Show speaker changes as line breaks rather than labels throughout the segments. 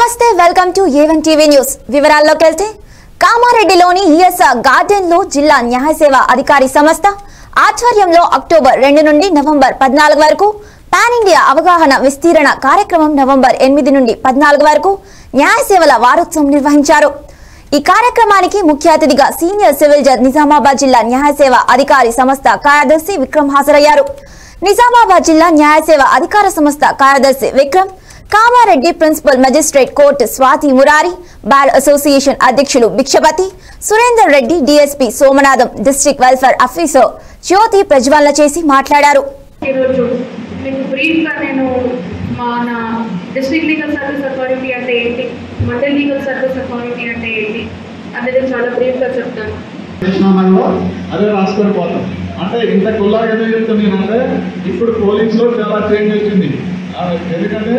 నమస్తే welcome to A one TV news వివరాల్లోకి వెళ్తే కామారెడ్డిలోని ఈఎస్ఆర్ గార్డెన్ లో జిల్లా న్యాయ సేవ అధికారి సంస్థ ఆధ్వర్యంలో అక్టోబర్ రెండు నుండి నవంబర్ పద్నాలుగు వరకు పాన్ ఇండియా అవగాహన విస్తీరణ కార్యక్రమం నవంబర్ ఎనిమిది నుండి పద్నాలుగు వరకు న్యాయ సేవల వారోత్సవం నిర్వహించారు ఈ కార్యక్రమానికి ముఖ్య అతిథిగా సీనియర్ సివిల్ జడ్జ్ నిజామాబాద్ జిల్లా న్యాయ సేవ అధికారి సంస్థ కార్యదర్శి విక్రమ్ హాజరయ్యారు నిజామాబాద్ జిల్లా న్యాయ సేవ అధికార సంస్థ కార్యదర్శి Vikram Kamareddy principal magistrate court Swathi Murari bar association అధ్యక్షులు Bhikshapathi Surender Reddy DSP Somanatham district welfare officer జ్యోతి ప్రజ్వలన చేసి మాట్లాడారు
ఈరోజు మీకు బ్రీఫ్గా నేను మన డిస్ట్రిక్ట్ లీగల్ సర్వీస్ అథారిటీ అంటే ఏంటి మండల్ లీగల్ సర్వీస్ అథారిటీ అంటే ఏంటి అనేది చాలా బ్రీఫ్గా చెప్తాను
చేసినామో అదే రాసుకొని పోతాం అంటే ఇంత కుల్లా ఎందుకు చెప్తున్నానంటే ఇప్పుడు పోలీసులో చాలా చేంజ్ వచ్చింది ఆ, ఎందుకంటే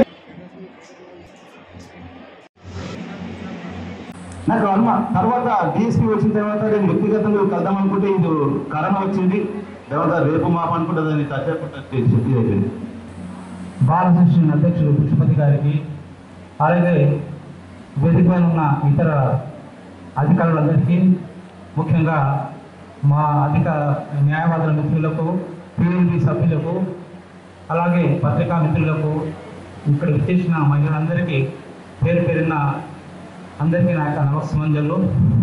నాకు అన్న తర్వాత డిఎస్పీ వచ్చిన తర్వాత నేను వ్యక్తిగతంగా కలుద్దాం అనుకుంటే ఇది కరోనా వచ్చింది తర్వాత రేపు మాప అనుకుంటే దాన్ని తగ్గకుండా చెప్పి అయిపోయింది
బాల అసోసియేషన్ అధ్యక్షుడు పుష్పతి గారికి అలాగే వేదిక పైన ఉన్న ఇతర అధికారులందరికీ ముఖ్యంగా మా అధిక న్యాయవాదుల మిత్రులకు పిఎల్బి సభ్యులకు అలాగే పత్రికా మిత్రులకు ఇక్కడ విచ్చేసిన మహిళలందరికీ పేరు పేరున్న అందరికీ నా యొక్క నమస్సమంజలు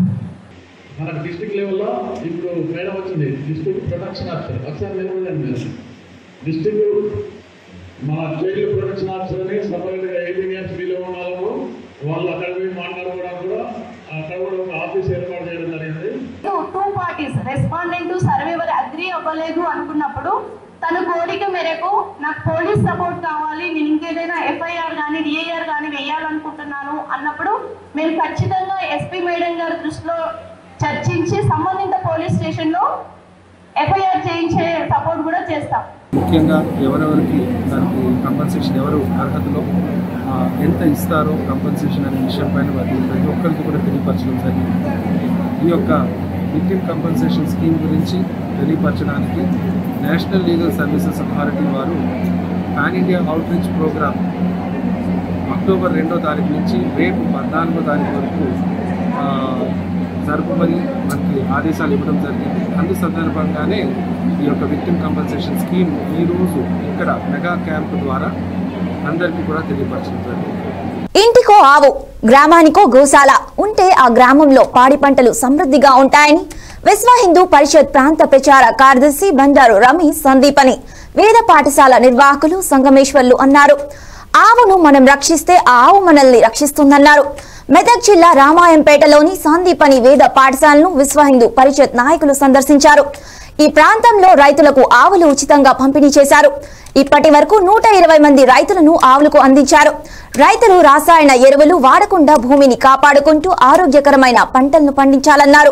మన డిస్ట్రిక్ట్ లెవెల్లో ఇప్పుడు మేడం వచ్చింది డిస్ట్రిక్ట్ ప్రొటెక్షన్ ఆఫీసర్ ఒకసారి నిలబడండి మీరు డిస్ట్రిక్ట్ మన చైల్డ్ ప్రొటెక్షన్ ఆఫీసర్ అని సపరేట్గా ఎయిటీన్ ఇయర్స్ బిలో ఉన్న వాళ్ళకు వాళ్ళు అక్కడ పోయి మాట్లాడుకోవడానికి కూడా అక్కడ కూడా ఒక ఆఫీస్ ఏర్పాటు చేయడం జరిగింది
two parties respondent surveyor agree అవ్వలేదు అనుకున్నప్పుడు తన కోరిక మేరకు నాకు పోలీస్ సపోర్ట్ కావాలి నేను ఇంకేదైనా ఎఫ్ఐఆర్ కానీ డిఐఆర్ కానీ వేయాలనుకుంటున్నాను అన్నప్పుడు మేము ఖచ్చితంగా ఎస్పీ మేడం గారి దృష్టిలో చర్చించి సంబంధిత పోలీస్ స్టేషన్లో ఎఫ్ఐఆర్ చేయించే సపోర్ట్ కూడా చేస్తాం
ముఖ్యంగా ఎవరెవరికి దానికి కంపన్సేషన్ ఎవరు అర్హతలో ఆ, ఎంత ఇస్తారో కంపన్సేషన్ అనే విషయం పైన వాటి ప్రతి ఒక్కరికి కూడా తెలియపరచడం జరిగింది ఈ యొక్క విక్టిమ్ కంపన్సేషన్ స్కీమ్ గురించి తెలియపరచడానికి నేషనల్ లీగల్ సర్వీసెస్ అథారిటీ వారు pan India outreach programme October రెండో తారీఖు నుంచి రేపు పద్నాలుగో తారీఖు వరకు ఆ, జరుపుమని మనకి ఆదేశాలు ఇవ్వడం జరిగింది అందు సందర్భంగానే ఈ యొక్క విక్టిమ్ కంపన్సేషన్ స్కీమ్ ఈరోజు ఇక్కడ మెగా క్యాంప్ ద్వారా అందరికీ కూడా తెలియపరచడం జరిగింది
ఇంటికో ఆవు గ్రామానికో గోశాల ఉంటే ఆ గ్రామంలో పాడి పంటలు సమృద్ధిగా ఉంటాయని విశ్వ హిందూ పరిషత్ ప్రాంత ప్రచార కార్యదర్శి బండారు రమేష్ సందీప్ అని వేద పాఠశాల నిర్వాహకులు సంగమేశ్వర్లు అన్నారు ఆవును మనం రక్షిస్తే ఆ ఆవు మనల్ని రక్షిస్తుందన్నారు మెదక్ జిల్లా రామాయంపేటలోని సందీప్ అని వేద పాఠశాలను విశ్వ హిందూ పరిషత్ నాయకులు సందర్శించారు ఈ ప్రాంతంలో రైతులకు ఆవులు ఉచితంగా పంపిణీ చేశారు ఇప్పటి వరకు నూట ఇరవై మంది రైతులను ఆవులకు అందించారు రైతులు రాసాయన ఎరువులు వాడకుండా భూమిని కాపాడుకుంటూ ఆరోగ్యకరమైన పంటలను పండించాలన్నారు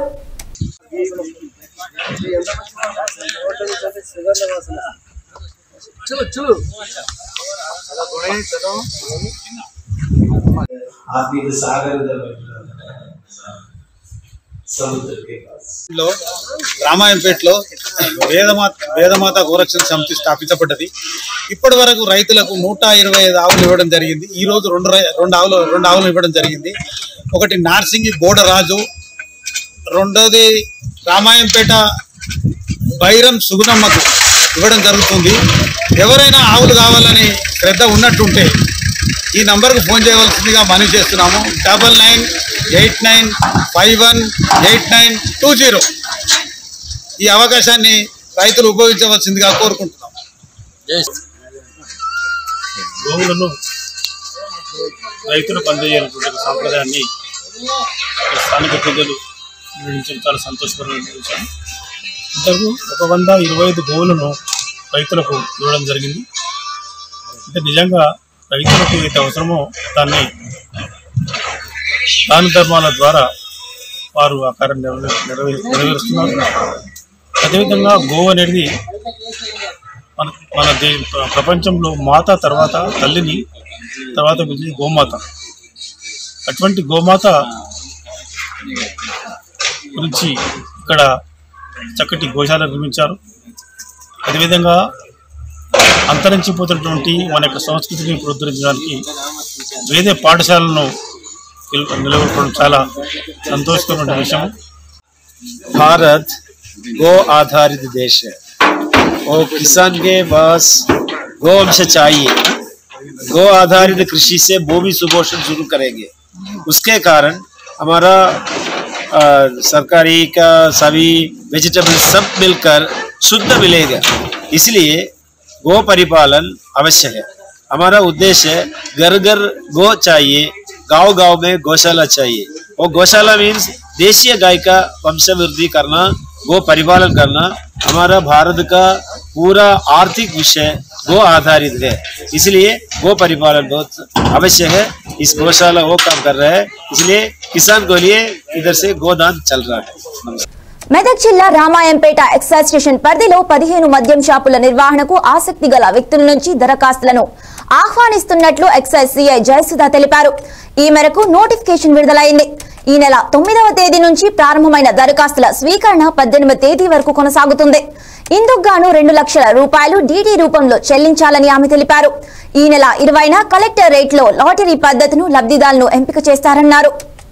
आप भी तो सागर उधर बैठ रहा समुद्र के पास
లో రామాయంపేటలో వేదమాత వేదమాత గోరక్షణ సమితి స్థాపించబడ్డది ఇప్పటి వరకు రైతులకు నూట ఇరవై ఐదు ఆవులు ఇవ్వడం జరిగింది ఈ రోజు రెండు రై- రెండు ఆవులు రెండు ఆవులు ఇవ్వడం జరిగింది ఒకటి నార్సింగి బోడరాజు రెండోది రామాయంపేట బైరం సుగుణమ్మకు ఇవ్వడం జరుగుతుంది ఎవరైనా ఆవులు కావాలని శ్రద్ధ ఉన్నట్టుంటే ఈ నంబర్కు ఫోన్ చేయవలసిందిగా మనవి చేస్తున్నాము double nine eight nine five one eight nine two zero ఈ అవకాశాన్ని రైతులు ఉపయోగించవలసిందిగా కోరుకుంటున్నాం
గోవులను రైతులకు అందజేయాలనుకుంటే ఒక సాంప్రదాయాన్ని ఇక్కడ స్థానిక ప్రజలు నిర్వహించడం చాలా సంతోషకరమైన విషయం ఇంతకు ఒక వంద ఇరవై ఐదు గోవులను రైతులకు ఇవ్వడం జరిగింది అంటే నిజంగా రైతులకు ఏదైతే అవసరమో దాన్ని దాన ధర్మాల ద్వారా వారు ఆ కార్యం నెరవే- నెరవే- నెరవేరుస్తున్నారు అదేవిధంగా గోవు అనేది మన మన దే ప్ర- ప్రపంచంలో మాత తర్వాత తల్లిని తర్వాత మిగిలిన గోమాత అటువంటి గోమాత గురించి ఇక్కడ చక్కటి గోశాల నిర్మించారు అదేవిధంగా అంతరించిపోతున్నటువంటి మన యొక్క సంస్కృతిని పునరుద్ధరించడానికి వేదే పాఠశాలను నిల- నిలబెట్టడం చాలా సంతోషకరమైన విషయం
भारत गो आधारित देश है और किसान के पास गो अंश चाहिए गो आधारित कृषि से भूमि सुपोषण शुरू करेंगे उसके कारण हमारा अ, सरकारी का सभी वेजिटेबल सब मिलकर शुद्ध मिलेगा इसलिए गो परिपालन अवश्य है हमारा उद्देश्य है घर घर गो चाहिए गांव गांव में गौशाला चाहिए और गौशाला मीन्स देशीय गाय का वंशवृद्धि करना गो परिपालन करना हमारा भारत का पूरा आर्थिक विषय गो आधारित है इसलिए गो परिपालन बहुत अवश्य है इस गौशाला वो काम कर रहा है इसलिए किसान को लिए इधर से गोदान चल रहा है नमस्कार
మెదక్ జిల్లా రామాయంపేట ఎక్సైజ్ స్టేషన్ పరిధిలో పదిహేను మద్యం షాపుల నిర్వహణకు ఆసక్తి గల వ్యక్తుల నుంచి దరఖాస్తులను ఆహ్వానిస్తున్నట్లు ఎక్సైజ్ సిఐ జయసుధ తెలిపారు ఈ మేరకు నోటిఫికేషన్ విడుదలైంది ఈ నెల తొమ్మిదవ తేదీ నుంచి ప్రారంభమైన దరఖాస్తుల స్వీకరణ పద్దెనిమిది తేదీ వరకు కొనసాగుతుంది ఇందుకు గాను రెండు లక్షల రూపాయలు డీడీ రూపంలో చెల్లించాలని ఆమె తెలిపారు ఈ నెల ఇరవైన కలెక్టర్ రేట్లో లాటరీ పద్ధతిను లబ్ధిదారులను ఎంపిక చేస్తారన్నారు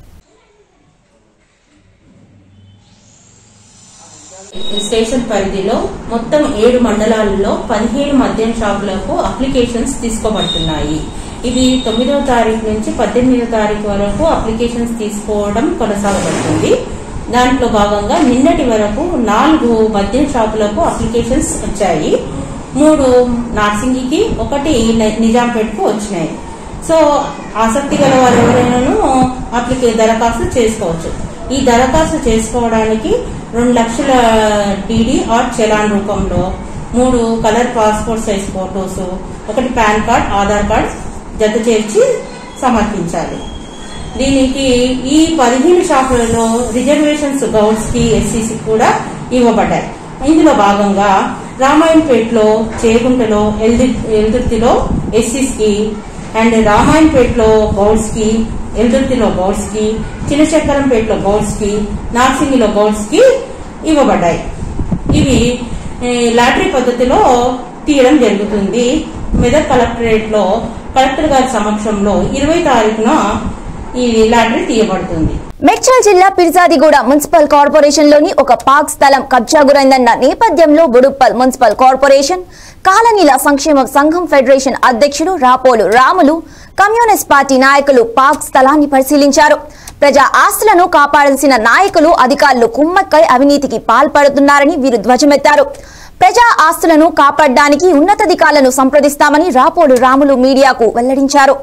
ఈ స్టేషన్ పరిధిలో మొత్తం ఏడు మండలాల్లో పదిహేడు మద్యం షాపులకు అప్లికేషన్స్ తీసుకోబడుతున్నాయి ఇవి తొమ్మిదవ తారీఖు నుంచి పద్దెనిమిదవ తారీఖు వరకు అప్లికేషన్స్ తీసుకోవడం కొనసాగబడుతుంది దాంట్లో భాగంగా నిన్నటి వరకు నాలుగు మద్యం షాపులకు అప్లికేషన్స్ వచ్చాయి మూడు నార్సింగికి ఒకటి ని- నిజాంపేటకు వచ్చినాయి సో ఆసక్తి గల వారు ఎవరైనాను అప్లికే దరఖాస్తు చేసుకోవచ్చు ఈ దరఖాస్తు చేసుకోవడానికి రెండు లక్షల డీడీ ఆర్ చలాన్ రూపంలో మూడు కలర్ పాస్పోర్ట్ సైజ్ ఫోటోస్ ఒకటి పాన్ కార్డ్ ఆధార్ కార్డ్ జత చేర్చి సమర్పించాలి దీనికి ఈ పదిహేను షాపులలో రిజర్వేషన్స్ గౌడ్స్ కి ఎస్సీసీ కూడా ఇవ్వబడ్డాయి ఇందులో భాగంగా రామాయణపేటలో చేగుంటలో ఎల్ది- ఎల్దుర్తిలో ఎస్సీస్ కి అండ్ రామాయణపేటలో గౌడ్స్ కి ఎల్దుర్తిలో గౌడ్స్ కి చిన్నశంకరంపేటలో గౌడ్స్ కి నార్సింగిలో గౌడ్స్ కి ఇవ్వబడ్డాయి ఇవి ఏ, లాటరీ పద్ధతిలో తీయడం జరుగుతుంది మెదక్ కలెక్టరేట్ లో కలెక్టర్ గారి సమక్షంలో ఇరవై తారీఖున ఈ లాటరీ తీయబడుతుంది
మేడ్చల్ జిల్లా పిర్జాదిగూడ మున్సిపల్ కార్పొరేషన్ లోని ఒక పార్క్ స్థలం కబ్జా గురైందన్న నేపథ్యంలో బుడుప్పల్ మున్సిపల్ కార్పొరేషన్ కాలనీల సంక్షేమ సంఘం ఫెడరేషన్ అధ్యక్షుడు రాపోలు రాములు కమ్యూనిస్ట్ పార్టీ నాయకులు పార్క్ స్థలాన్ని పరిశీలించారు ప్రజా ఆస్తులను కాపాడాల్సిన నాయకులు అధికారులు కుమ్మక్కై అవినీతికి పాల్పడుతున్నారని వీరు ధ్వజమెత్తారు ప్రజా ఆస్తులను కాపాడడానికి ఉన్నతాధికారులను సంప్రదిస్తామని రాపోలు రాములు మీడియాకు వెల్లడించారు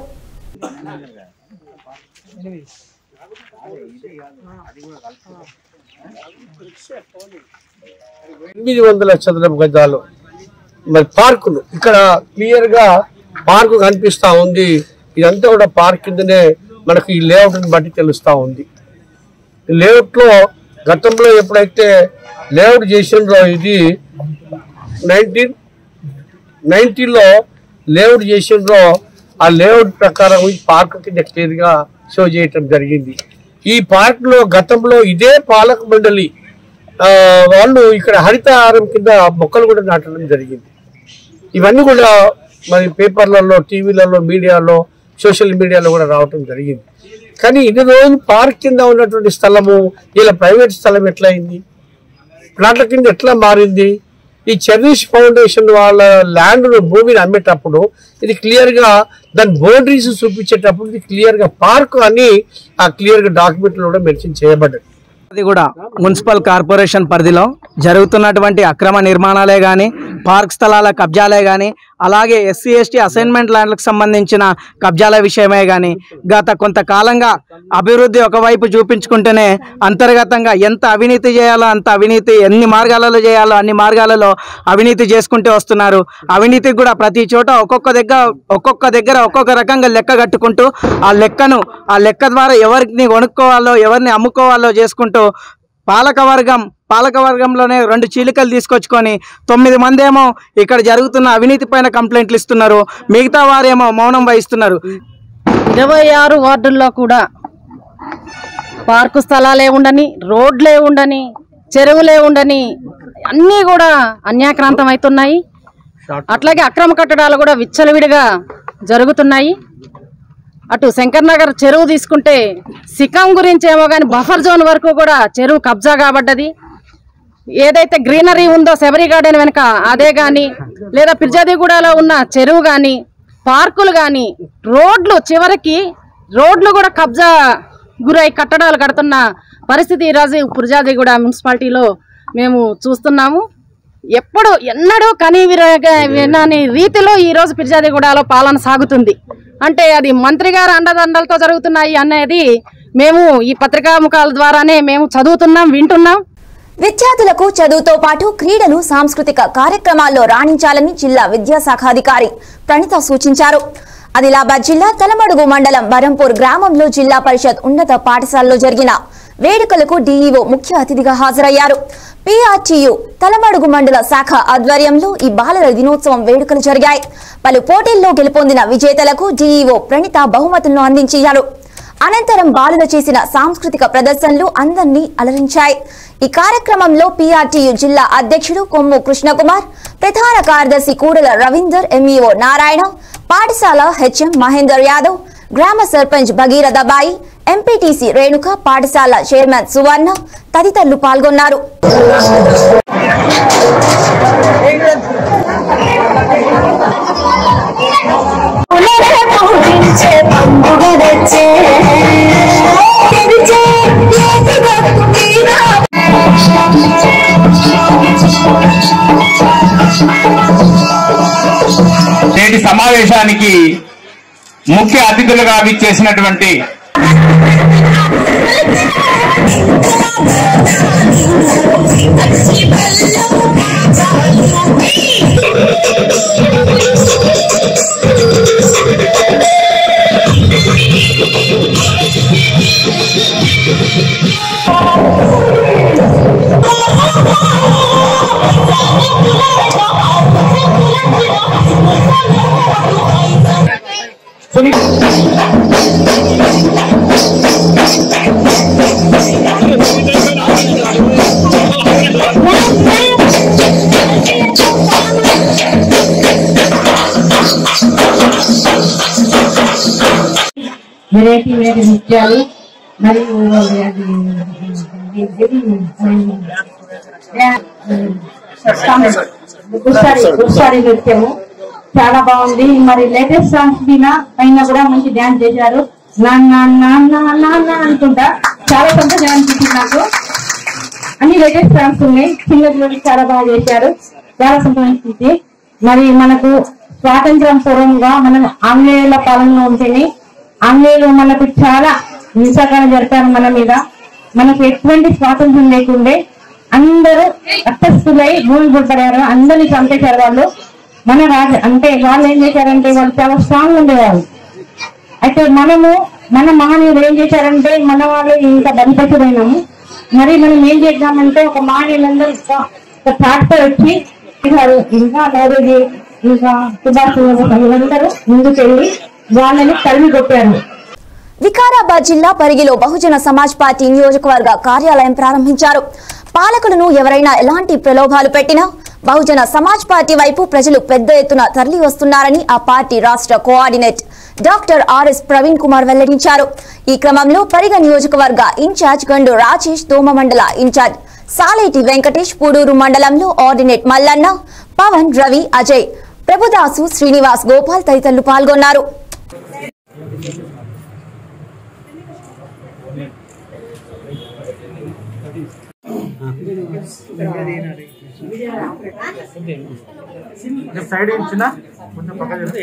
ఎనిమిది వందల చదరపు గజాలు మరి పార్కులు ఇక్కడ క్లియర్ గా పార్కు కనిపిస్తా ఉంది ఇదంతా కూడా పార్క్ కిందనే మనకు ఈ లేఅవుట్ బట్టి తెలుస్తా ఉంది లేఅవుట్ లో గతంలో ఎప్పుడైతే లేఅవుట్ చేసిండ్రో ఇది నైన్టీన్ నైన్టీన్లో లేఅవుట్ చేసిండ్రో ఆ లేఅవుట్ ప్రకారం ఈ పార్క్ కింద క్లియర్ గా షో చేయటం జరిగింది ఈ పార్క్ లో గతంలో ఇదే పాలక మండలి ఆ, వాళ్ళు ఇక్కడ హరితహారం కింద మొక్కలు కూడా నాటడం జరిగింది ఇవన్నీ కూడా మరి పేపర్లలో టీవీలలో మీడియాలో సోషల్ మీడియాలో కూడా రావటం జరిగింది కానీ ఇన్ని రోజులు పార్క్ కింద ఉన్నటువంటి స్థలము ఇలా ప్రైవేట్ స్థలం ఎట్లా అయింది ప్లాట్ల కింద ఎట్లా మారింది ఈ చెర్రీష్ ఫౌండేషన్ వాళ్ళ ల్యాండ్ భూమిని అమ్మేటప్పుడు ఇది క్లియర్ గా దాని బౌండరీస్ చూపించేటప్పుడు ఇది క్లియర్ గా పార్క్ అని ఆ క్లియర్ గా డాక్యుమెంట్ లో కూడా మెన్షన్ చేయబడ్డది
అది కూడా మున్సిపల్ కార్పొరేషన్ పరిధిలో జరుగుతున్నటువంటి అక్రమ నిర్మాణాలే కానీ పార్క్ స్థలాల కబ్జాలే కానీ అలాగే ఎస్సీ ఎస్టీ అసైన్మెంట్ ల్యాండ్లకు సంబంధించిన కబ్జాల విషయమే కానీ గత కొంతకాలంగా అభివృద్ధి ఒకవైపు చూపించుకుంటేనే అంతర్గతంగా ఎంత అవినీతి చేయాలో అంత అవినీతి ఎన్ని మార్గాలలో చేయాలో అన్ని మార్గాలలో అవినీతి చేసుకుంటూ వస్తున్నారు అవినీతికి కూడా ప్రతి చోట ఒక్కొక్క దగ్గర ఒక్కొక్క దగ్గర ఒక్కొక్క రకంగా లెక్క కట్టుకుంటూ ఆ లెక్కను ఆ లెక్క ద్వారా ఎవరిని కొనుక్కోవాలో ఎవరిని అమ్ముకోవాలో చేసుకుంటూ పాలకవర్గం పాలకవర్గంలోనే రెండు చీలికలు తీసుకొచ్చుకొని తొమ్మిది మంది ఏమో ఇక్కడ జరుగుతున్న అవినీతి పైన కంప్లైంట్లు ఇస్తున్నారు మిగతా వారేమో మౌనం వహిస్తున్నారు
ఇరవై ఆరు వార్డుల్లో కూడా పార్కు స్థలాలే ఉండని రోడ్లే ఉండని చెరువులే ఉండని అన్నీ కూడా అన్యాక్రాంతం అవుతున్నాయి అట్లాగే అక్రమ కట్టడాలు కూడా విచ్చలవిడిగా జరుగుతున్నాయి అటు శంకర్ నగర్ చెరువు తీసుకుంటే సికాం గురించి ఏమో కానీ బఫర్ జోన్ వరకు కూడా చెరువు కబ్జా కాబడ్డది ఏదైతే గ్రీనరీ ఉందో శబరి గార్డెన్ వెనక అదే కానీ లేదా పిర్జాదిగూడలో ఉన్న చెరువు కానీ పార్కులు కానీ రోడ్లు చివరికి రోడ్లు కూడా కబ్జా గురై కట్టడాలు కడుతున్న పరిస్థితి ఈరోజు పుర్జాదిగూడ మున్సిపాలిటీలో మేము చూస్తున్నాము ఎప్పుడు ఎన్నడూ కని విరగ వినని రీతిలో ఈరోజు పిర్జాదిగూడలో పాలన సాగుతుంది అంటే అది మంత్రి గారు అండదండలతో జరుగుతున్నాయి అనేది మేము ఈ పత్రికా ముఖాల ద్వారానే మేము చదువుతున్నాం వింటున్నాం
విద్యార్థులకు చదువుతో పాటు క్రీడలు సాంస్కృతిక కార్యక్రమాల్లో రాణించాలని జిల్లా విద్యాశాఖ అధికారి ప్రణిత సూచించారు ఆదిలాబాద్ జిల్లా తలమడుగు మండలం బరంపూర్ గ్రామంలో జిల్లా పరిషత్ ఉన్నత పాఠశాలలో జరిగిన వేడుకలకు డీఈఓ ముఖ్య అతిథిగా హాజరయ్యారు పీఆర్టీయు తలమడుగు మండల శాఖ ఆధ్వర్యంలో ఈ బాలల దినోత్సవం వేడుకలు జరిగాయి పలు పోటీల్లో గెలుపొందిన విజేతలకు డీఈఓ ప్రణిత బహుమతులను అందించారు అనంతరం బాలులు చేసిన సాంస్కృతిక ప్రదర్శనలు అందరినీ అలరించాయి ఈ కార్యక్రమంలో పీఆర్టీయు జిల్లా అధ్యక్షుడు కొమ్ము కృష్ణకుమార్ ప్రధాన కార్యదర్శి కూడల రవీందర్ ఎంఈఓ నారాయణ పాఠశాల హెచ్ఎం మహేందర్ యాదవ్ గ్రామ సర్పంచ్ భగీరథబాయి ఎంపీటీసీ రేణుక పాఠశాల చైర్మన్ సువర్ణ తదితరులు పాల్గొన్నారు
నేటి సమావేశానికి ముఖ్య అతిథులుగా విచ్చేసినటువంటి
వెరైటీ వెరైటీ నృత్యాలు మరియు అది గుస్సాడి గుస్సాడి నృత్యము చాలా బాగుంది మరి లేటెస్ట్ సాంగ్స్ మీద పైన కూడా మంచి డాన్స్ చేశారు నాన్న నాన్న నాన్న అనుకుంటా చాలా సంతోషం అనిపించింది నాకు అన్ని లేటెస్ట్ సాంగ్స్ ఉన్నాయి చిన్న పిల్లలు చాలా బాగా చేశారు చాలా సంతోషం అనిపించింది మరి మనకు స్వాతంత్రం పూర్వంగా మనం ఆంగ్లేయుల పాలనలో ఉంటేనే ఆంగ్లేయులు మనకు చాలా హింసాకారం జరిపారు మన మీద మనకు ఎటువంటి స్వాతంత్రం లేకుండే అందరూ రక్తస్థులై భూమి పడ్డారు అందరినీ చంపేశారు వాళ్ళు మన రాజు అంటే వాళ్ళు ఏం చేశారంటే వాళ్ళు చాలా స్ట్రాంగ్ ఉండేవారు అయితే మనము మన మహనీయులు ఏం చేశారంటే మన వాళ్ళు ఇంకా బలిపశులైనాము మరి మనం ఏం చేద్దామంటే ఒక మహనీయులందరూ ఒక- ఒక ట్రాక్టర్ వచ్చి చేశారు. ఇంకా నోరుది ఇంకా సుభాష్ చంద్రబోస్ వీళ్ళందరూ ముందుకెళ్ళి వాళ్ళని తరిమి కొట్టారు
వికారాబాద్ జిల్లా పరిగిలో బహుజన సమాజ్ పార్టీ నియోజకవర్గ కార్యాలయం ప్రారంభించారు పాలకులను ఎవరైనా ఎలాంటి ప్రలోభాలు పెట్టినా బహుజన సమాజ్ పార్టీ వైపు ప్రజలు పెద్ద ఎత్తున తరలి వస్తున్నారని ఆ పార్టీ రాష్ట్ర coordinator doctor RS Praveen Kumar వెల్లడించారు ఈ క్రమంలో పరిగ నియోజకవర్గ ఇన్ఛార్జ్ గండు రాజేష్ దోమ మండల ఇన్ఛార్జ్ సాలేటి వెంకటేష్ పూడూరు మండలంలో ఆర్డినేట్ మల్లన్న పవన్ రవి అజయ్ ప్రభుదాసు శ్రీనివాస్ గోపాల్ తదితరులు పాల్గొన్నారు
సైడ్ ఇచ్చిన కొంచెం పక్కన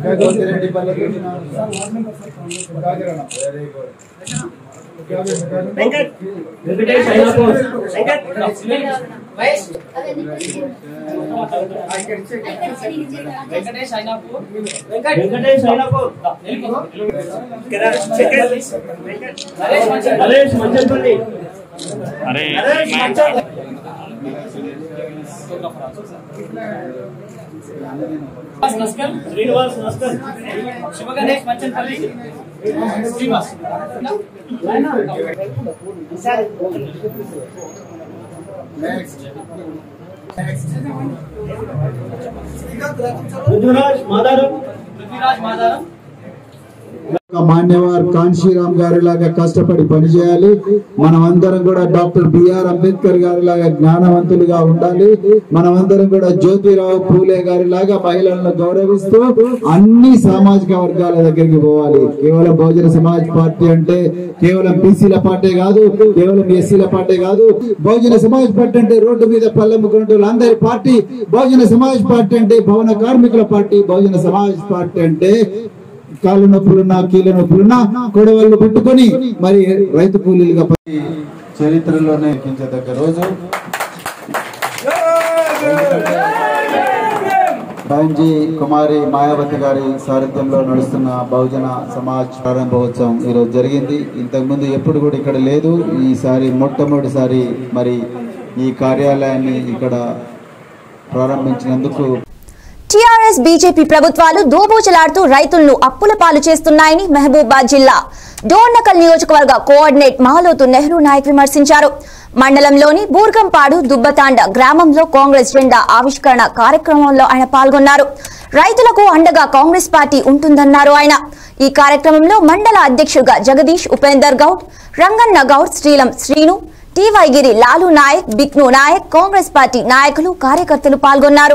శ్రీనివాస్ నస్కర్ శివగణేష్ మంచంపల్లి శ్రీనివాస్ పృథ్వీరాజ్ మాదారం పృథ్వీరాజ్ మాదారం
మాన్యవార్ కాన్షీరామ్ గారి లాగా కష్టపడి పనిచేయాలి మనమందరం కూడా డాక్టర్ బిఆర్ అంబేద్కర్ గారి లాగా జ్ఞానవంతులుగా ఉండాలి మనమందరం కూడా జ్యోతిరావు పూలే గారి లాగా మహిళలను గౌరవిస్తూ అన్ని సామాజిక వర్గాల దగ్గరికి పోవాలి కేవలం బహుజన సమాజ్ పార్టీ అంటే కేవలం బీసీల పార్టీ కాదు కేవలం ఎస్సీల పార్టీ కాదు బహుజన సమాజ్ పార్టీ అంటే రోడ్డు మీద పల్లెమ్ముకున్నట్టు అందరి పార్టీ బహుజన సమాజ్ పార్టీ అంటే భవన కార్మికుల పార్టీ బహుజన సమాజ్ పార్టీ అంటే కాళ్ళ నొప్పులున్నా కీళ్ళ నొప్పులున్నా కొడవళ్ళు పట్టుకొని మరి రైతు కూలీలుగా పని చరిత్రలోనే ఎక్కించదగ్గ రోజు బంజీ కుమారి మాయావతి గారి సారథ్యంలో నడుస్తున్న బహుజన సమాజ్ ప్రారంభోత్సవం ఈరోజు జరిగింది ఇంతకుముందు ఎప్పుడు కూడా ఇక్కడ లేదు ఈసారి మొట్టమొదటిసారి మరి ఈ కార్యాలయాన్ని ఇక్కడ ప్రారంభించినందుకు
టీఆర్ఎస్ బీజేపీ ప్రభుత్వాలు దోబూచలాడుతూ రైతులను అప్పుల పాలు చేస్తున్నాయని మహబూబాద్ జిల్లా డోర్నకల్ నియోజకవర్గ కోఆర్డినేట్ మాలోతు నెహ్రూ నాయక్ విమర్శించారు మండలంలోని బూర్గంపాడు దుబ్బతాండ గ్రామంలో కాంగ్రెస్ జెండా ఆవిష్కరణ కార్యక్రమంలో ఆయన పాల్గొన్నారు రైతులకు అండగా కాంగ్రెస్ పార్టీ ఉంటుందన్నారు ఆయన ఈ కార్యక్రమంలో మండల అధ్యక్షుడిగా జగదీష్ ఉపేందర్ గౌడ్ రంగన్న గౌడ్ శ్రీలం శ్రీను టీవైగిరి లాలు నాయక్ బిక్ను నాయక్ కాంగ్రెస్ పార్టీ నాయకులు కార్యకర్తలు పాల్గొన్నారు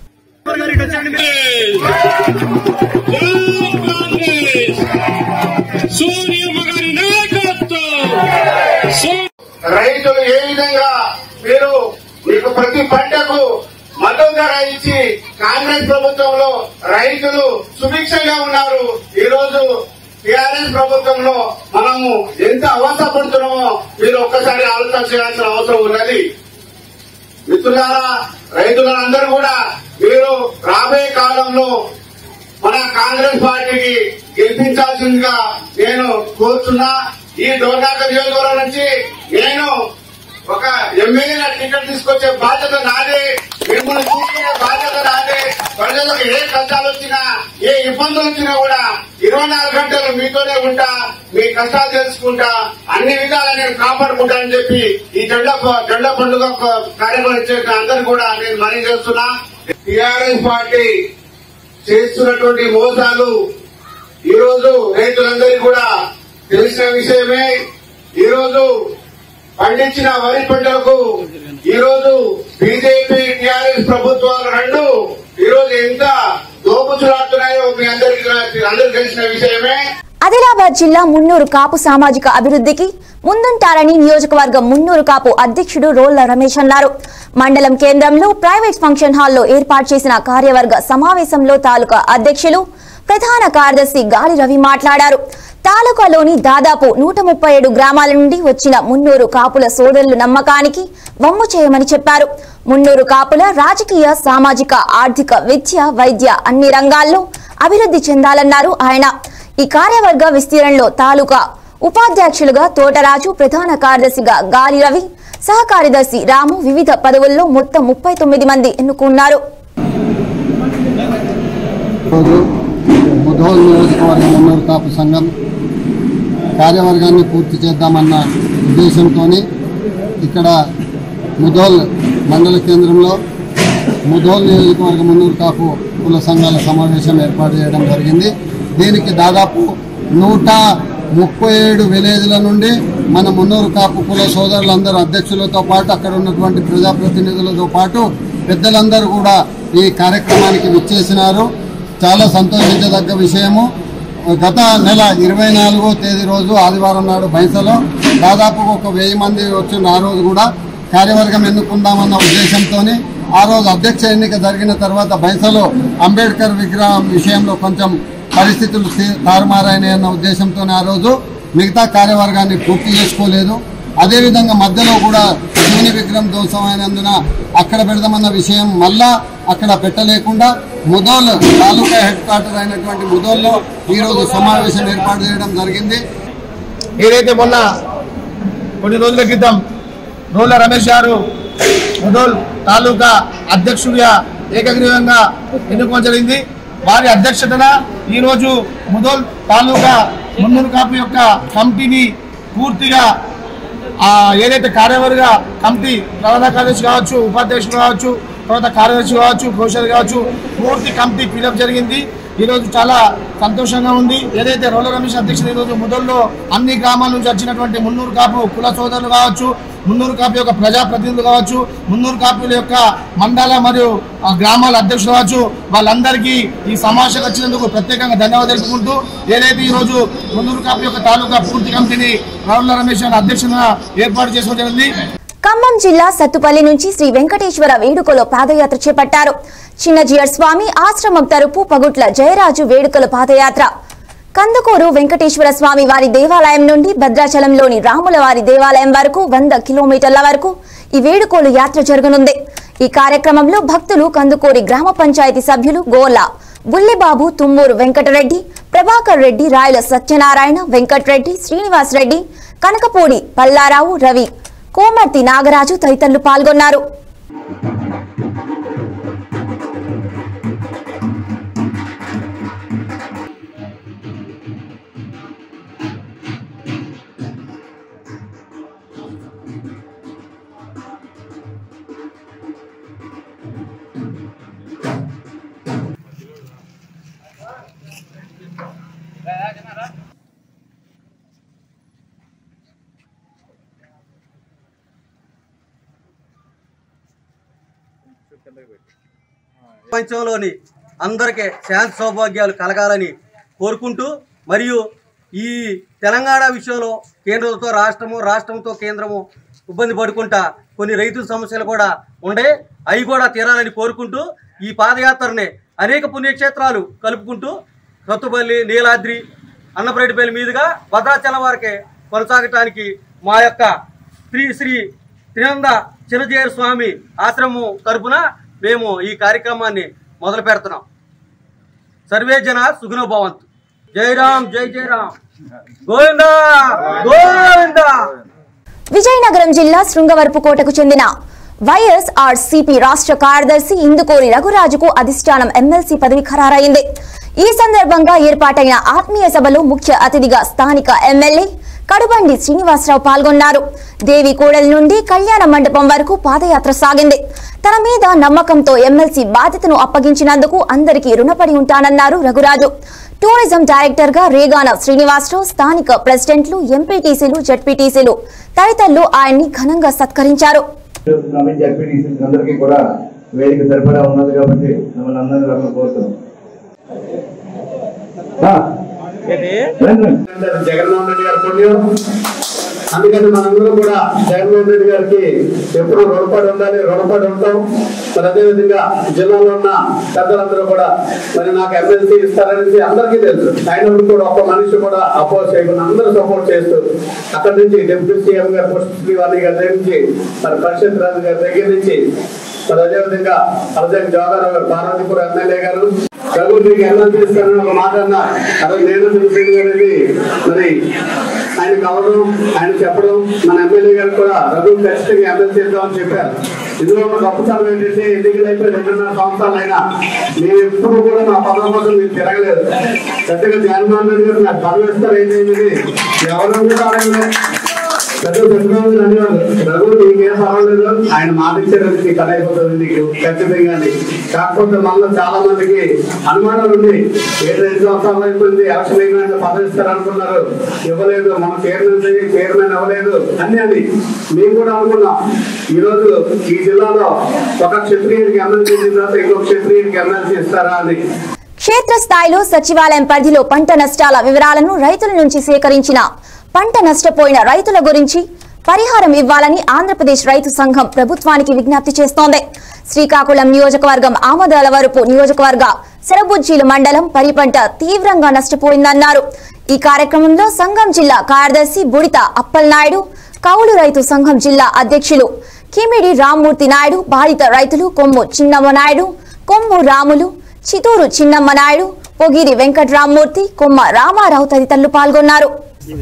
రైతులు ఏ విధంగా మీరు మీకు ప్రతి పంటకు మద్దతు ధర ఇచ్చి కాంగ్రెస్ ప్రభుత్వంలో రైతులు సుభిక్షంగా ఉన్నారు ఈ రోజు టిఆర్ఎస్ ప్రభుత్వంలో మనము ఎంత అవస్థ పడుతున్నామో మీరు ఒక్కసారి ఆలోచన చేయాల్సిన అవసరం ఉన్నది మిత్రులారా రైతులందరూ కూడా మీరు రాబోయే కాలంలో మన కాంగ్రెస్ పార్టీకి గెలిపించాల్సిందిగా నేను కోరుతున్నా ఈ డోర్నాక నియోజకవర్గం నుంచి నేను ఒక ఎమ్మెల్యేగా టికెట్ తీసుకొచ్చే బాధ్యత నాదే మిమ్మల్ని చూసుకునే బాధ్యత నాదే ప్రజలకు ఏ కష్టాలు వచ్చినా ఏ ఇబ్బందులు వచ్చినా కూడా ఇరవై నాలుగు గంటలు మీతోనే ఉంటా మీ కష్టాలు తెలుసుకుంటా అన్ని విధాలా నేను కాపాడుకుంటానని చెప్పి ఈ జెండా ప- జెండా పండుగ ప- కార్యక్రమం చేసిన అందరు కూడా నేను మనవి చేస్తున్నా టిఆర్ఎస్ పార్టీ చేస్తున్నటువంటి మోసాలు ఈ రోజు రైతులందరికీ కూడా తెలిసిన విషయమే ఈ రోజు పండించిన వరి పంటలకు ఈ రోజు బీజేపీ టీఆర్ఎస్ ప్రభుత్వాలు రెండు ఈ రోజు ఎంత దోపుచులాడుతున్నాయో మీ అందరికీ అందరికీ తెలిసిన విషయమే
ఆదిలాబాద్ జిల్లా మున్నూరు కాపు సామాజిక అభివృద్ధికి ముందుంటారని నియోజకవర్గం మున్నూరు కాపు అధ్యక్షుడు రోళ్ల రమేష్ అన్నారు మండలం కేంద్రంలో ప్రైవేట్ ఫంక్షన్ హాల్లో ఏర్పాటు చేసిన కార్యవర్గ సమావేశంలో తాలూకా అధ్యక్షులు ప్రధాన కార్యదర్శి గాలి రవి మాట్లాడారు తాలూకాలోని దాదాపు నూట ముప్పై ఏడు గ్రామాల నుండి వచ్చిన మున్నూరు కాపుల సోదరుల నమ్మకానికి వమ్ము చేయమని చెప్పారు మున్నూరు కాపుల రాజకీయ సామాజిక ఆర్థిక విద్య వైద్య అన్ని రంగాల్లో అభివృద్ధి చెందాలన్నారు ఆయన ఈ కార్యవర్గ విస్తీర్ణంలో తాలూకా ఉపాధ్యక్షులుగా తోటరాజు ప్రధాన కార్యదర్శిగా గాలి రవి సహకార్యదర్శి రాము వివిధ పదవుల్లో మొత్తం ముప్పై తొమ్మిది మంది ఎన్నుకున్నారు
రోజు ముధోల్ నియోజకవర్గం మున్నూరు కాపు సంఘం కార్యవర్గాన్ని పూర్తి చేద్దామన్న ఉద్దేశంతో ఇక్కడ ముధోల్ మండల కేంద్రంలో ముధోల్ నియోజకవర్గం మున్నూరు కాపు కుల సంఘాల సమావేశం ఏర్పాటు చేయడం జరిగింది దీనికి దాదాపు నూట ముప్పై ఏడు విలేజ్ల నుండి మన మున్నూరు కాపు కుల సోదరులందరూ అధ్యక్షులతో పాటు అక్కడ ఉన్నటువంటి ప్రజాప్రతినిధులతో పాటు పెద్దలందరూ కూడా ఈ కార్యక్రమానికి విచ్చేసినారు చాలా సంతోషించదగ్గ విషయము గత నెల ఇరవై నాలుగో తేదీ రోజు ఆదివారం నాడు బైసలో దాదాపు ఒక వెయ్యి మంది వచ్చిన ఆ రోజు కూడా కార్యవర్గం ఎన్నుకుందామన్న ఉద్దేశంతో ఆ రోజు అధ్యక్ష ఎన్నిక జరిగిన తర్వాత బైసలో అంబేద్కర్ విగ్రహం విషయంలో కొంచెం పరిస్థితులు తీ- తారుమారాయన ఉద్దేశంతో ఆ రోజు మిగతా కార్యవర్గాన్ని పూర్తి చేసుకోలేదు అదేవిధంగా మధ్యలో కూడా శివుని విగ్రహం ధ్వంసమైనందున అక్కడ పెడదామన్న విషయం మళ్ళా అక్కడ పెట్టలేకుండా ముదోల్ తాలూకా హెడ్ క్వార్టర్ అయినటువంటి ముదోల్లో ఈరోజు సమావేశం ఏర్పాటు చేయడం జరిగింది
ఏదైతే మొన్న కొన్ని రోజుల క్రితం రోల రమేష్ గారు ముదోల్ తాలూకా అధ్యక్షుడిగా ఏకగ్రీవంగా ఎన్నుకోవడం జరిగింది వారి అధ్యక్షతన ఈరోజు ముదోల్ తాలూకా మున్నూరు కాపు యొక్క కమిటీని పూర్తిగా ఆ ఏదైతే కార్యవర్గ కమిటీ ప్రధాన కార్యదర్శి కావచ్చు ఉపాధ్యక్షులు కావచ్చు తర్వాత కార్యదర్శి కావచ్చు కోశాలు కావచ్చు పూర్తి కమిటీ ఫిలప్ జరిగింది ఈరోజు చాలా సంతోషంగా ఉంది ఏదైతే రోల రమేష్ అధ్యక్షుడు ఈరోజు మొదల్లో అన్ని గ్రామాల నుంచి వచ్చినటువంటి మున్నూరు కాపు కుల సోదరులు కావచ్చు మున్నూరు కాపు యొక్క ప్రజాప్రతినిధులు కావచ్చు మున్నూరు కాపుల యొక్క మండల మరియు ఆ, గ్రామాల అధ్యక్షులు కావచ్చు వాళ్ళందరికీ ఈ సమావేశం వచ్చినందుకు ప్రత్యేకంగా ధన్యవాదాలు తెలుపుకుంటూ ఏదైతే ఈ రోజు మున్నూరు కాపు యొక్క తాలూకా పూర్తి కమిటీని రావుల రమేష్ గారి అధ్యక్షులుగా ఏర్పాటు చేసుకోవడం జరిగింది
ఖమ్మం జిల్లా సత్తుపల్లి నుంచి శ్రీ వెంకటేశ్వర వేడుకలో పాదయాత్ర చేపట్టారు చిన్నజీయర్ స్వామి ఆశ్రమం తరపు పగుట్ల జయరాజు వేడుకల పాదయాత్ర కందుకూరు వెంకటేశ్వర స్వామి వారి దేవాలయం నుండి భద్రాచలంలోని రాముల వారి దేవాలయం వరకు వంద కిలోమీటర్ల వరకు ఈ వేడుకోలు యాత్ర జరగనుంది ఈ కార్యక్రమంలో భక్తులు కందుకూరి గ్రామ పంచాయతీ సభ్యులు గోలా బుల్లిబాబు తుమ్మూరు వెంకటరెడ్డి ప్రభాకర్ రెడ్డి రాయల సత్యనారాయణ వెంకటరెడ్డి శ్రీనివాస్ రెడ్డి కనకపూడి పల్లారావు రవి కోమర్తి నాగరాజు తదితరులు పాల్గొన్నారు
ప్రపంచంలోని అందరికీ శాంతి సౌభాగ్యాలు కలగాలని కోరుకుంటూ మరియు ఈ తెలంగాణ విషయంలో కేంద్రంతో రాష్ట్రము రాష్ట్రంతో కేంద్రము ఇబ్బంది పడుకుంటా కొన్ని రైతుల సమస్యలు కూడా ఉండే అవి కూడా తీరాలని కోరుకుంటూ ఈ పాదయాత్రని అనేక పుణ్యక్షేత్రాలు కలుపుకుంటూ సత్తుపల్లి నీలాద్రి అన్నపరెడ్డిపల్లి మీదుగా భద్రాచలం వరకే కొనసాగటానికి మా యొక్క శ్రీ శ్రీ త్రినంద చిన్నజీయర్ స్వామి ఆశ్రమం తరపున మేము ఈ కార్యక్రమాన్ని మొదలు పెడుతున్నాం సర్వే జన సుగుణ భవంతు జై రామ్ జై జై రామ్ గోవిందా గోవిందా
విజయనగరం జిల్లా శృంగవరపుకోటకు చెందిన వైఎస్ఆర్సీపీ రాష్ట్ర కార్యదర్శి ఇందుకోరి రఘురాజుకు అధిష్టానం ఎమ్మెల్సీ పదవి ఖరారైంది ఈ సందర్భంగా ఏర్పాటైన ఆత్మీయ సభలో ముఖ్య అతిథిగా స్థానిక ఎమ్మెల్యే కడుబండి శ్రీనివాసరావు పాల్గొన్నారు దేవి కూడలి నుండి కళ్యాణ మండపం వరకు పాదయాత్ర సాగింది తన మీద నమ్మకంతో ఎమ్మెల్సీ బాధ్యతను అప్పగించినందుకు అందరికీ రుణపడి ఉంటానన్నారు రఘురాజు టూరిజం డైరెక్టర్ గా రేగాన శ్రీనివాసరావు స్థానిక ప్రెసిడెంట్లు ఎంపీటీసీలు జడ్పీటీసీలు తదితరులు ఆయన్ని ఘనంగా సత్కరించారు
జడ్పీటీసీ అందరికీ కూడా వేదిక సరిపడా ఉన్నది కాబట్టి మిమ్మల్ని అందరూ రమ్మని కోరుతున్నాం
జగన్మోహన్ రెడ్డి గారి పుణ్యం అందుకని మనందరం కూడా జగన్మోహన్ రెడ్డి గారికి ఎప్పుడు రుణపడి ఉండాలి రుణపడి ఉంటాం మరి అదేవిధంగా జిల్లాలో ఉన్న పెద్దలందరూ కూడా మరి నాకు ఎమ్మెల్సీ ఇస్తారనేసి అందరికీ తెలుసు అయినప్పుడు కూడా ఒక్క మనిషి కూడా అపోజ్ చేయకుండా అందరూ సపోర్ట్ చేస్తూ అక్కడి నుంచి డిప్యూటీ సీఎం గారు పుష్ప శ్రీవాణి గారి దగ్గర నుంచి మరి పరిషత్ రాజు గారి దగ్గర నుంచి మరి అదేవిధంగా అర్జన్ జవహర్ గారు పార్వతీపురం ఎమ్మెల్యే గారు రఘు మీకు ఎమ్మెల్సీ ఇస్తారని ఒక మాట అన్నా అదే నేను చూసింది అనేది మరి ఆయన కలవడం ఆయన చెప్పడం మన ఎమ్మెల్యే గారు కూడా రఘు ఖచ్చితంగా ఎమ్మెల్సీ ఇద్దామని చెప్పారు ఇందులో ఒక గొప్పతనం ఏంటంటే ఎన్నికలు అయిపోయి రెండున్నర సంవత్సరాలు అయినా నేను ఎప్పుడు కూడా నా పదవి కోసం నేను తిరగలేదు పెద్దగా జగన్మోహన్ రెడ్డి గారు నాకు పదవి ఇస్తారు ఏంటి ఎవరు కూడా అడగలేదు పెద్ద చంద్రబాబు అనేవారు రఘు నీకేం పర్వాలేదు ఆయన మాట ఇచ్చారని నీకు కథ అయిపోతుంది నీకు ఖచ్చితంగా అని. కాకపోతే మనలో చాలా మందికి అనుమానాలు ఉన్నాయి ఏడు ఐదు సంవత్సరాలు అయిపోయింది ఎలక్షన్ అయిపోయింది పదవి ఇస్తారు అనుకున్నారు ఇవ్వలేదు మన చైర్మన్ చైర్మన్ ఇవ్వలేదు అన్ని అని మేము కూడా అనుకున్నాం ఈ రోజు ఈ జిల్లాలో ఒక క్షత్రియుడికి ఎమ్మెల్సీ ఇచ్చిన తర్వాత ఇంకొక క్షత్రియుడికి ఎమ్మెల్సీ ఇస్తారా అని
క్షేత్రస్థాయిలో సచివాలయం పరిధిలో పంట నష్టాల వివరాలను రైతుల నుంచి సేకరించిన పంట నష్టపోయిన రైతుల గురించి పరిహారం ఇవ్వాలని ఆంధ్రప్రదేశ్ రైతు సంఘం ప్రభుత్వానికి విజ్ఞప్తి చేస్తోంది శ్రీకాకుళం నియోజకవర్గం ఆమదాల వరపు నియోజకవర్గ సెరబుజ్జీలు మండలం వరి పంట తీవ్రంగా నష్టపోయిందన్నారు ఈ కార్యక్రమంలో సంఘం జిల్లా కార్యదర్శి బుడిత అప్పలనాయుడు కౌలు రైతు సంఘం జిల్లా అధ్యక్షులు కిమిడి రామ్మూర్తి నాయుడు బాధిత రైతులు కొమ్ము చిన్నమ్మ నాయుడు కొమ్ము రాములు చితూరు చిన్నమ్మ నాయుడు పొగిరి వెంకట్రామ్మూర్తి కొమ్మ రామారావు తదితరులు పాల్గొన్నారు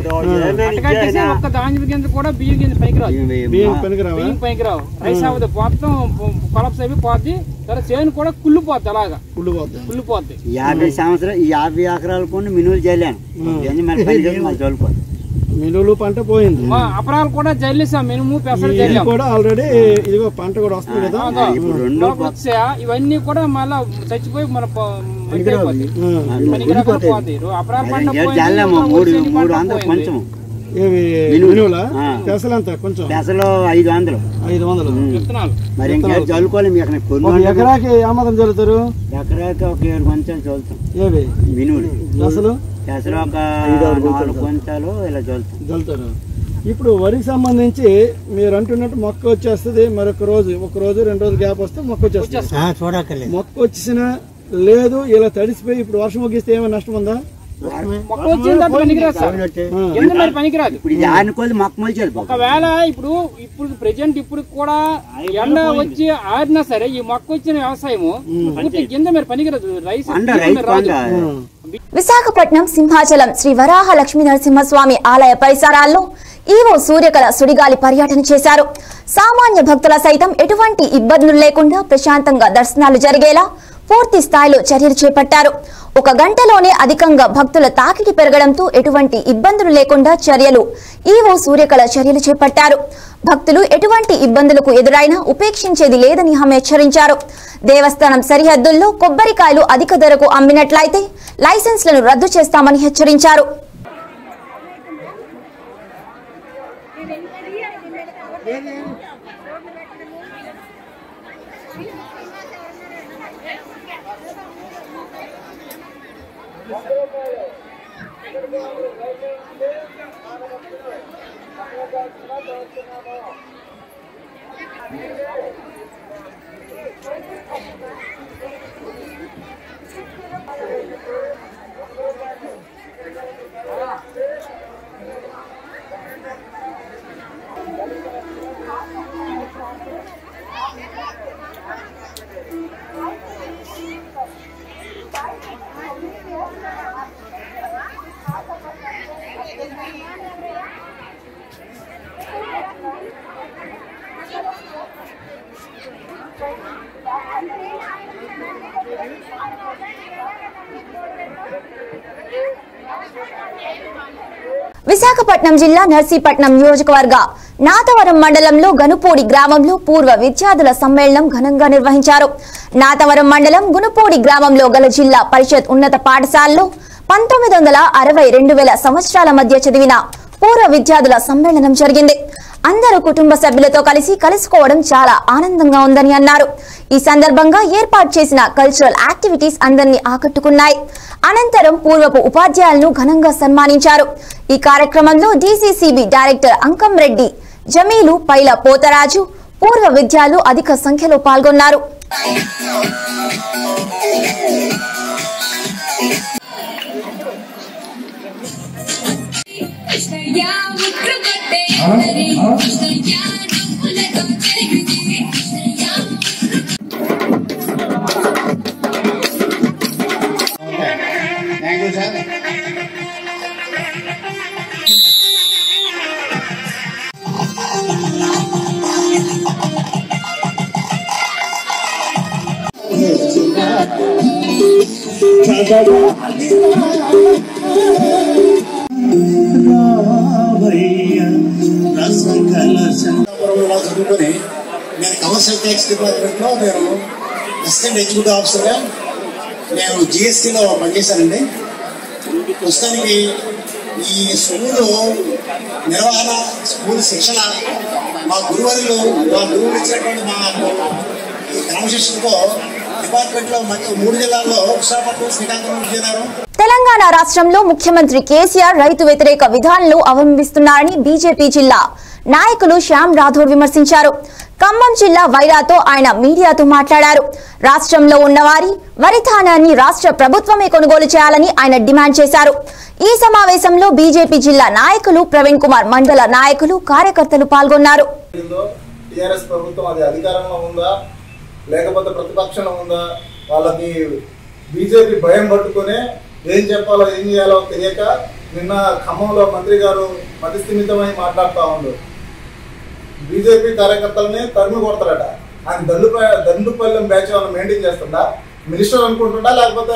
కట్టేసి ఒక్క ధాన్యం గింజ కూడా బియ్యం గింజ పైకి రాదు
బియ్యం పైకి రావా?
బియ్యం పైకి రావు రైస్ అవ్వదు మొత్తం కొలప్స్ అయిపోయి పోద్ది తర్వాత చేను కూడా కుళ్ళిపోద్ది అలాగా
కుళ్ళిపోద్ది
కుళ్ళిపోద్ది
యాభై సంవత్సరాలు ఈ యాభై ఎకరాలు కొన్ని మినువులు చేయలేను ఏంది మరి పని చేసి మరి చల్లుకోదు
మినులు పంట పోయింది అపరాలు కూడా జల్లేసాం మినుము పెసలు
ఇది
జల్లాం
కూడా ఆల్రెడీ ఇదిగో పంట కూడా వస్తుంది కదా
ఆ, మొలకలు వచ్చా ఇవన్నీ కూడా మళ్ళా చచ్చిపోయి మన ప- ఇది అయిపోతాయి. పనికిరాకుండా పోతాయి. అపరాలు పంట పోయింది,
జల్లాము
ఇంకా
మూడు
వచ్చేది
మూడు
పంట
వందలు
పోయింది.
కొంచెం
ఏవి
మినుములు.
మినువులా
ఆ.
పెసలు ఎంత కొంచెం
పెసలు ఐదు వందలు
ఐదు వందలు
మరి ఇంకేం చల్లుకోవాలి మీకు అక్కడ కొన్ని
ఒక
వందలు-
ఎకరాకి ఆమదం చల్లుతారు
ఎకరాకి ఒక ఏడు కొంచాలు చల్లుతాం
ఏవి
మినువులు
పెసలు
పెసలు ఒక నాలుగు కొంచాలు ఇలా చల్లుతాం
చల్లుతారు ఇప్పుడు వరికి సంబంధించి మీరు అంటున్నట్టు మొక్క వచ్చేస్తుంది మరొక రోజు ఒక రోజు రెండు రోజులు గ్యాప్ వస్తే మొక్క వచ్చేస్తుంది
చూడక్కర్లేదు
మొక్క వచ్చిన లేదు ఇలా తడిసిపోయి ఇప్పుడు వర్షం ముగిస్తే ఏమైనా నష్టం ఉందా
మొక్క వచ్చింది అంటే పనికిరాదు సార్. కింద మరి పనికిరాదు
ఇప్పుడు ఇది ఆనుకోదు మొక్క మొలిచేది
ఒకవేళ ఇప్పుడు ఇప్పుడు ప్రెజెంట్ ఇప్పుడు కూడా ఎండ వచ్చి ఆడినా సరే ఈ మొక్క వచ్చిన వ్యవసాయము పూర్తి కింద మీరు పనికిరాదు రైస్ రాదు
విశాఖపట్నం సింహాచలం శ్రీ వరాహ లక్ష్మీ నరసింహస్వామి ఆలయ పరిసరాల్లో ఈవో సూర్యకళ సుడిగాలి పర్యటన చేశారు సామాన్య భక్తుల సైతం ఎటువంటి ఇబ్బందులు లేకుండా ప్రశాంతంగా దర్శనాలు జరిగేలా పూర్తి స్థాయిలో చర్యలు చేపట్టారు ఒక గంటలోనే అధికంగా భక్తుల తాకిడి పెరగడంతో ఎటువంటి ఇబ్బందులు లేకుండా చర్యలు ఈవో సూర్యకళ చర్యలు చేపట్టారు భక్తులు ఎటువంటి ఇబ్బందులకు ఎదురైనా ఉపేక్షించేది లేదని ఆమె హెచ్చరించారు దేవస్థానం సరిహద్దుల్లో కొబ్బరికాయలు అధిక ధరకు అమ్మినట్లయితే లైసెన్స్లను రద్దు చేస్తామని హెచ్చరించారు విశాఖపట్నం జిల్లా నర్సీపట్నం నియోజకవర్గ నాతవరం మండలంలో గనుపూడి గ్రామంలో పూర్వ విద్యార్థుల సమ్మేళనం ఘనంగా నిర్వహించారు నాతవరం మండలం గునుపూడి గ్రామంలో గల జిల్లా పరిషత్ ఉన్నత పాఠశాలలో పంతొమ్మిది వందల అరవై రెండు వేల సంవత్సరాల మధ్య చదివిన పూర్వ విద్యార్థుల సమ్మేళనం జరిగింది అందరూ కుటుంబ సభ్యులతో కలిసి కలుసుకోవడం చాలా ఆనందంగా ఉందని అన్నారు ఈ సందర్భంగా ఏర్పాటు చేసిన కల్చరల్ యాక్టివిటీస్ అందరినీ ఆకట్టుకున్నాయి అనంతరం పూర్వపు ఉపాధ్యాయులను ఘనంగా సన్మానించారు ఈ కార్యక్రమంలో డీసీసీబీ డైరెక్టర్ అంకం రెడ్డి జమీలు పైల పోతరాజు పూర్వ విద్యార్థులు అధిక సంఖ్యలో పాల్గొన్నారు
ఇలా చదువుకొని నేను కమర్షియల్ ట్యాక్స్ డిపార్ట్మెంట్లో నేను అసిస్టెంట్ ఎగ్జిక్యూటివ్ ఆఫీసర్గా నేను జిఎస్టీలో పనిచేశానండి ప్రస్తుతానికి ఈ స్కూలు నిర్వహణ స్కూల్ శిక్షణ మా గురువులు మా గురువులు ఇచ్చినటువంటి మా ఈ క్రమశిక్షణతో డిపార్ట్మెంట్లో మంచి మూడు జిల్లాల్లో విశాఖపట్నం శ్రీకాకుళం విజయనగరం
తెలంగాణ రాష్ట్రంలో ముఖ్యమంత్రి కేసీఆర్ రైతు వ్యతిరేక విధానాలు అవలంబిస్తున్నారని బీజేపీ జిల్లా నాయకులు శ్యామ్ రాథోడ్ విమర్శించారు ఖమ్మం జిల్లా వైరాతో ఆయన మీడియాతో మాట్లాడారు రాష్ట్రంలో ఉన్నవారి వరి ధాన్యాన్ని రాష్ట్ర ప్రభుత్వమే కొనుగోలు చేయాలని ఆయన డిమాండ్ చేశారు ఈ సమావేశంలో బీజేపీ జిల్లా నాయకులు ప్రవీణ్ కుమార్ మండల నాయకులు కార్యకర్తలు పాల్గొన్నారు
టిఆర్ఎస్ ప్రభుత్వం అది అధికారంలో ఉందా లేకపోతే ప్రతిపక్షంలో ఉందా వాళ్ళకి బీజేపీ భయం పట్టుకొని ఏం చెప్పాలో ఏం చేయాలో తెలియక నిన్న ఖమ్మంలో మంత్రి గారు మతిస్థిమితమై మాట్లాడుతూ ఉండు బీజేపీ కార్యకర్తలని తరిమి కొడతారట ఆయన దండుప దండుపల్లెం బ్యాచ్ ఏమైనా మెయింటైన్ చేస్తుందా మినిస్టర్ అనుకుంటుండా లేకపోతే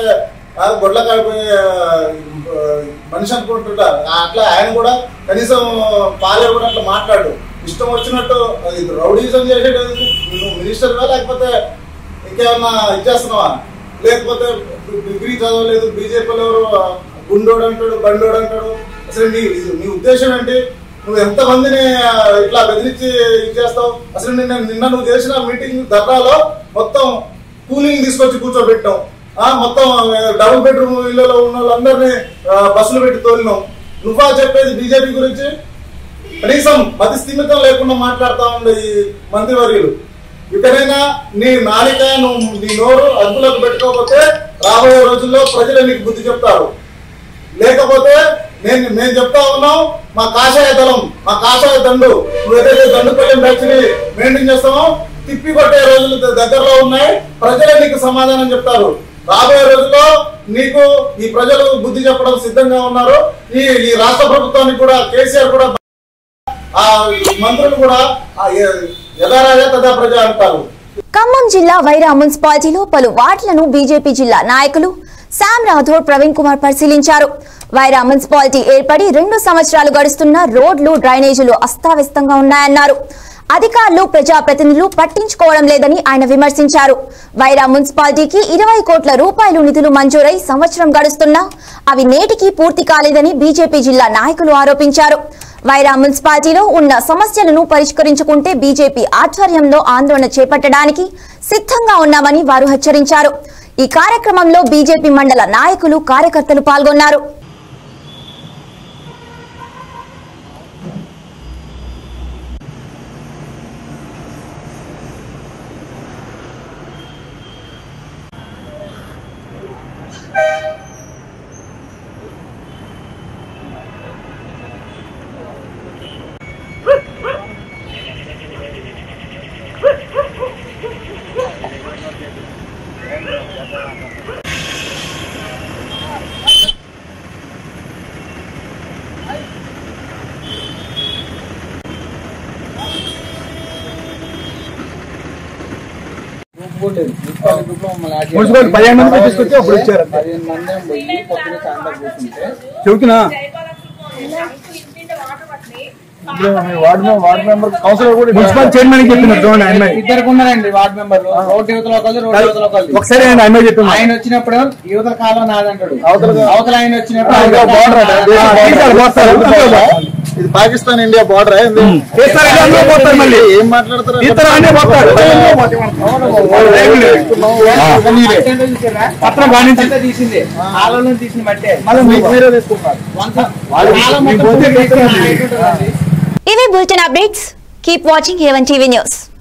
ఆ, గొడ్ల కాడిపోయే ఆ, మనిషి అనుకుంటుంటా అట్లా ఆయన కూడా కనీసం పాలే కూడా అట్లా మాట్లాడు ఇష్టం వచ్చినట్టు ఇది రౌడీజం చేసేది నువ్వు మినిస్టర్గా లేకపోతే ఇంకేమన్నా ఇచ్చేస్తున్నావా లేకపోతే డిగ్రీ చదవలేదు బీజేపీలో ఎవరు గుండోడు అంటాడు బండోడు అంటాడు అసలు నీ ఇది- నీ ఉద్దేశం ఏంటి నువ్వు ఎంత మందిని ఆ, ఇట్లా బెదిరించి ఇచ్చేస్తావు అసలు నిన్న నిన్న నువ్వు చేసిన మీటింగ్ ధర్నాలో మొత్తం కూలింగ్ తీసుకొచ్చి కూర్చోబెట్టాం ఆ మొత్తం డబుల్ బెడ్రూమ్ ఇళ్లలో ఉన్న వాళ్ళందరినీ ఆ, బస్సులు పెట్టి తోలినాం నువ్వా చెప్పేది బీజేపీ గురించి కనీసం మతి స్థిమితం లేకుండా మాట్లాడుతా ఉండే ఈ మంత్రివర్యులు ఇకనైనా నీ నాలిక నువ్వు నీ నోరు అదుపులోకి పెట్టుకోకపోతే రాబోయే రోజుల్లో ప్రజలు నీకు బుద్ధి చెప్తారు లేకపోతే నేను నేను చెప్తా ఉన్నాం మా కాషాయ దళం మా కాషాయ దండు నువ్వు ఏదైతే దండుపల్లి బ్యాచ్ ని మెయింటైన్ చేస్తామో తిప్పి కొట్టే రోజులు ద- దగ్గరలో ఉన్నాయి ప్రజలే నీకు సమాధానం చెప్తారు రాబోయే రోజుల్లో నీకు ఈ ప్రజలు బుద్ధి చెప్పడం సిద్ధంగా ఉన్నారు ఈ ఈ రాష్ట్ర ప్రభుత్వానికి కూడా కేసీఆర్ కూడా ఆ మంత్రులు కూడా ఆ ఎ- యథారాజా తదా ప్రజ అంటారు
ఖమ్మం జిల్లా వైరా మున్సిపాలిటీలో పలు వార్డులను బీజేపీ జిల్లా నాయకులు శామ్ రాథోడ్ ప్రవీణ్ కుమార్ పరిశీలించారు వైరా మున్సిపాలిటీ ఏర్పడి రెండు సంవత్సరాలు గడుస్తున్న రోడ్లు డ్రైనేజీలు అస్తావ్యస్తంగా ఉన్నాయన్నారు అధికారులు ప్రజాప్రతినిధులు పట్టించుకోవడం లేదని ఆయన విమర్శించారు వైరా మున్సిపాలిటీకి ఇరవై కోట్ల రూపాయలు నిధులు మంజూరై సంవత్సరం గడుస్తున్నా అవి నేటికి పూర్తి కాలేదని బీజేపీ జిల్లా నాయకులు ఆరోపించారు వైరా మున్సిపాలిటీలో ఉన్న సమస్యలను పరిష్కరించుకుంటే బీజేపీ ఆధ్వర్యంలో ఆందోళన చేపట్టడానికి సిద్ధంగా ఉన్నామని వారు హెచ్చరించారు ఈ కార్యక్రమంలో బీజేపీ మండల నాయకులు కార్యకర్తలు పాల్గొన్నారు
మున్సిపల్ పదిహేను మంది తీసుకొచ్చి అప్పుడు ఇచ్చారు
పదిహేను మంది పోయి పొద్దున సాయంత్రం కూర్చుంటే
చెబుతున్నా ward member ward member councillor కూడా మున్సిపల్ చైర్మన్ చెప్పినారు చూడండి ఆయన
ఇద్దరికి ఉన్నారండి వార్డు మెంబర్లు రోడ్డు యువతల ఒకళ్ళు రోడ్డు యువతల ఒకళ్ళు
ఒకసారి ఆయన ఆయన చెప్తున్నా
ఆయన వచ్చినప్పుడు యువతల కాలం నాదంటాడు
అవతల-
అవతల ఆయన వచ్చినప్పుడు
ఆ, ఇదో border అట. దేశం దేశాలు పోస్తారు.
ఇది పాకిస్తాన్ ఇండియా బార్డర్
చేస్తారు, ఇలా అందరూ పోతారు మళ్ళీ.
ఏం మాట్లాడతారు
ఇతర అన్నీ పోతారు.
పత్రం బాగా తీసింది కాలంలో తీసిన బట్టే
మళ్ళీ మీకు మీరే తీసుకుంటారు
కాలం మొత్తం
ఇవి bulletin updates keep watching A one TV news